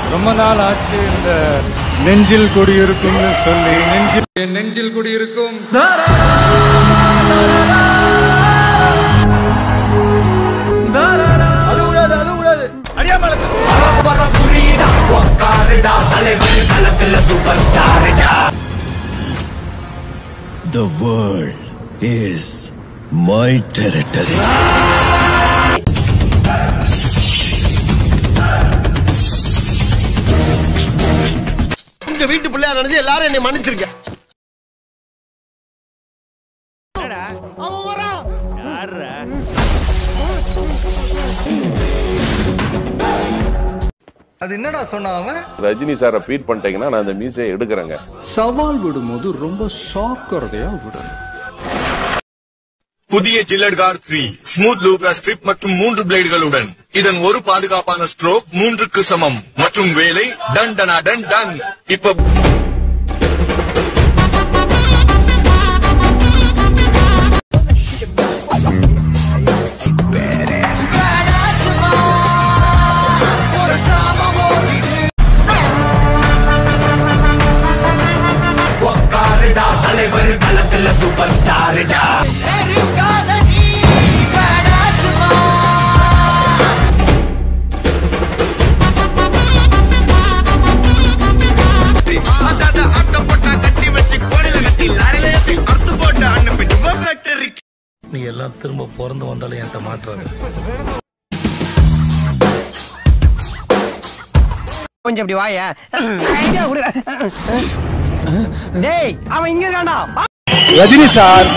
ரொம்ப நாள் ஆச்சு இந்த நெஞ்சில் குடியிருக்கும்னு சொல்லி நெஞ்சில் என் நெஞ்சில் குடியிருக்கும் The world is my territory. உங்க வீட்டு பிள்ளையா நினைச்சு எல்லாரும் என்னை மன்னிச்சிருக்கேன் அது என்னடா சொன்னான் அவன் ரஜினி சாரை பீட் பண்ணிட்டீங்கன்னா நான் அந்த மியூசியை எடுக்கிறேங்க சவால் விடும்போது ரொம்ப சாக்கிறதையா விடணும் புதிய Gillette guard three smooth lubrastrip மற்றும் மூன்று பிளேடுகளுடன் இதன் ஒரு பாதுகாப்பான ஸ்ட்ரோக் மூன்றுக்கு சமம் மற்றும் வேலை டன் டனா டன் டன் இப்ப நீ எல்லாம் திரும்ப பிறந்து வந்தாலும் என்கிட்ட மாட்டுறாங்க கொஞ்சம் இப்படி வாய டேய் அவன் இங்க இருக்கான்டா ரஜினி சார்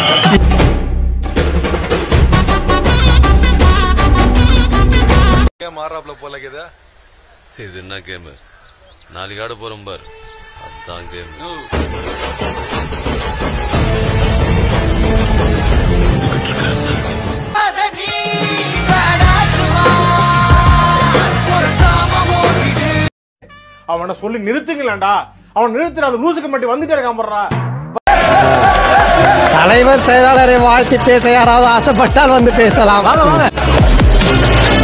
இது என்ன கேம் நாளைக்கு ஆட போறோம் பார் அதான் கேம் அவனை சொல்லி நிறுத்துங்களேன்டா அவன் நிறுத்துற அந்த லூசுக்கு மட்டும் வந்துட்டே இருக்கான் போடுறா தலைவர் செயலாளரை வாழ்த்தி பேச யாராவது ஆசைப்பட்டால் வந்து பேசலாம்